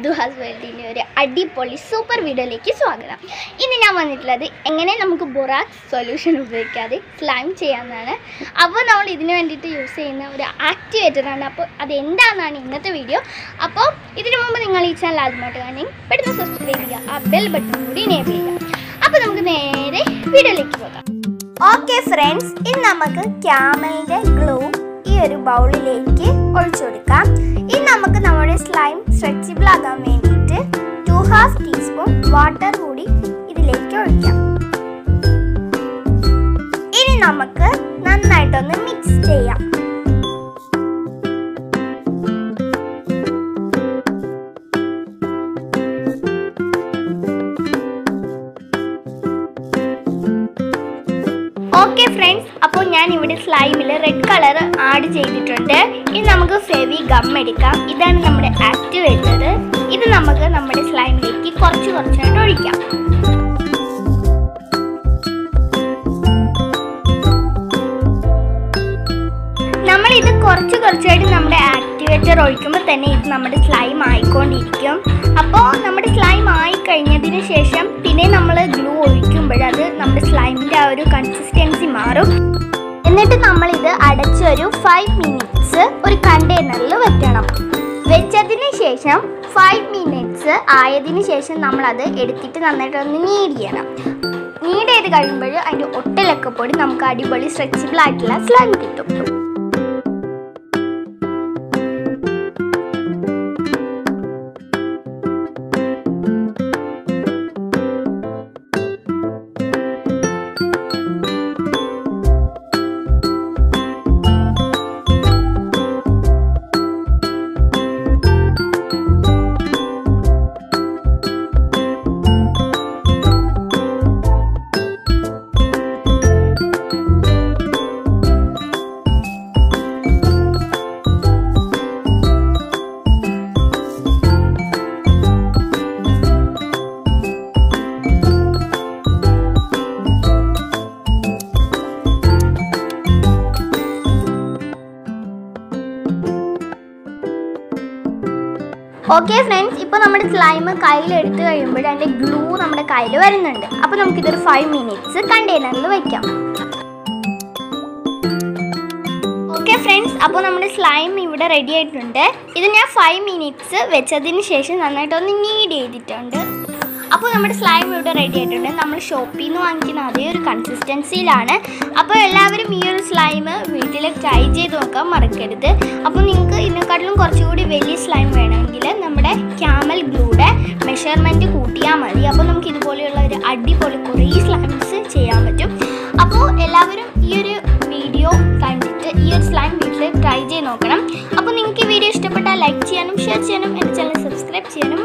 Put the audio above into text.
ദുഹാസ് വേൾഡിൻ്റെ ഒരു അടിപൊളി സൂപ്പർ വീഡിയോയിലേക്ക് സ്വാഗതം ഇന്ന് ഞാൻ വന്നിട്ടുള്ളത് എങ്ങനെ നമുക്ക് ബൊറാക്സ് സൊല്യൂഷൻ ഉപയോഗിക്കാതെ സ്ലൈം ചെയ്യാമെന്നാണ് അപ്പോൾ നമ്മൾ ഇതിന് വേണ്ടിയിട്ട് യൂസ് ചെയ്യുന്ന ഒരു ആക്ടിവേറ്ററാണ് അപ്പോൾ അത് എന്താണെന്നാണ് ഇന്നത്തെ വീഡിയോ അപ്പോൾ ഇതിനു മുമ്പ് നിങ്ങൾ ഈ ചാനൽ ആദ്യമായിട്ട് കാണി പെട്ടെന്ന് സബ്സ്ക്രൈബ് ചെയ്യുക ആ ബെൽ ബട്ടൺ കൂടി എനേബിൾ ചെയ്യുക അപ്പോൾ നമുക്ക് നേരെ വീഡിയോയിലേക്ക് പോകാം ഓക്കെ ഫ്രണ്ട്സ് ഇന്ന് നമുക്ക് ക്യാമലിന്റെ ഗ്ലൂ ഈ ഒരു ബൗളിലേക്ക് ഒഴിച്ചു കൊടുക്കാം ഇനി നമുക്ക് നമ്മുടെ സ്ലൈം സ്ട്രെച്ചബിൾ ആകാൻ വേണ്ടിയിട്ട് ടു ഹാഫ് ടീസ്പൂൺ വാട്ടർ കൂടി ഇതിലേക്ക് ഒഴിക്കാം ഇനി നമുക്ക് നന്നായിട്ടൊന്ന് മിക്സ് ചെയ്യാം ഓക്കെ ഫ്രണ്ട്സ് അപ്പോൾ ഞാൻ ഇവിടെ സ്ലൈമിൽ റെഡ് കളർ ആഡ് ചെയ്തിട്ടുണ്ട് ഇനി നമുക്ക് ഫെവി ഗം എടുക്കാം ഇതാണ് നമ്മുടെ ആക്ടിവേറ്റർ ഇത് നമുക്ക് നമ്മുടെ സ്ലൈമിലേക്ക് കുറച്ച് കുറച്ചായിട്ട് ഒഴിക്കാം നമ്മൾ ഇത് കുറച്ച് കുറച്ചായിട്ട് നമ്മുടെ ആക്ടിവേറ്റർ ഒഴിക്കുമ്പോൾ തന്നെ ഇത് നമ്മുടെ സ്ലൈം ആയിക്കൊണ്ടിരിക്കും അപ്പോൾ നമ്മുടെ സ്ലൈം ആയി കഴിഞ്ഞതിന് ശേഷം പിന്നെ നമ്മൾ ഗ്ലൂ ഒഴിക്കുമ്പോൾ അത് നമ്മുടെ സ്ലൈമിൻ്റെ ആ ഒരു കൺസിസ്റ്റൻസി മാറും എന്നിട്ട് നമ്മൾ ഇത് അടച്ചൊരു ഫൈവ് മിനിറ്റ്സ് ഒരു കണ്ടെയ്നറിൽ വെക്കണം വെച്ചതിന് ശേഷം ഫൈവ് മിനിറ്റ്സ് ആയതിന് ശേഷം നമ്മളത് എടുത്തിട്ട് നന്നായിട്ടൊന്ന് നീഡ് ചെയ്യണം നീഡ് ചെയ്ത് കഴിയുമ്പോൾ അതിൻ്റെ ഒട്ടിലൊക്കെ പൊടി നമുക്ക് അടിപൊളി സ്ട്രെച്ചബിൾ ആയിട്ടുള്ള സ്ലൈം കിട്ടും ഓക്കെ ഫ്രണ്ട്സ് ഇപ്പോൾ നമ്മുടെ സ്ലൈം കയ്യിൽ എടുത്തു കഴിയുമ്പോൾ അതിൻ്റെ ഗ്ലൂ നമ്മുടെ കയ്യിൽ വരുന്നുണ്ട് അപ്പോൾ നമുക്കിതൊരു ഫൈവ് മിനിറ്റ്സ് കണ്ടെയ്നറിൽ വെക്കാം ഓക്കെ ഫ്രണ്ട്സ് അപ്പോൾ നമ്മുടെ സ്ലൈം ഇവിടെ റെഡി ആയിട്ടുണ്ട് ഇത് ഞാൻ ഫൈവ് മിനിറ്റ്സ് വെച്ചതിന് ശേഷം നന്നായിട്ടൊന്ന് നീഡ് ചെയ്തിട്ടുണ്ട് അപ്പോൾ നമ്മുടെ സ്ലൈം ഇവിടെ റെഡി ആയിട്ടുണ്ട് നമ്മൾ ഷോപ്പിൽ നിന്ന് വാങ്ങിക്കുന്ന അതേ ഒരു കൺസിസ്റ്റൻസിയിലാണ് അപ്പോൾ എല്ലാവരും ഈ ഒരു സ്ലൈം വീട്ടിൽ ട്രൈ ചെയ്ത് നോക്കാൻ മറക്കരുത് അപ്പോൾ നിങ്ങൾക്ക് ഇതിനെക്കാട്ടിലും കുറച്ചുകൂടി വലിയ സ്ലൈം വേണമെങ്കിൽ നമ്മുടെ ക്യാമൽ ഗ്ലൂടെ മെഷർമെൻറ്റ് കൂട്ടിയാൽ മതി അപ്പോൾ നമുക്ക് ഇതുപോലെയുള്ള ഒരു അടിപൊളി കുറേ സ്ലൈംസ് ചെയ്യാൻ പറ്റും അപ്പോൾ എല്ലാവരും ഈ ഒരു വീഡിയോ കണ്ടിട്ട് ഈ ഒരു സ്ലൈം വീട്ടിൽ ട്രൈ ചെയ്ത് നോക്കണം അപ്പോൾ നിങ്ങൾക്ക് ഈ വീഡിയോ ഇഷ്ടപ്പെട്ടാൽ ലൈക്ക് ചെയ്യാനും ഷെയർ ചെയ്യാനും എൻ്റെ ചാനൽ സബ്സ്ക്രൈബ് ചെയ്യാനും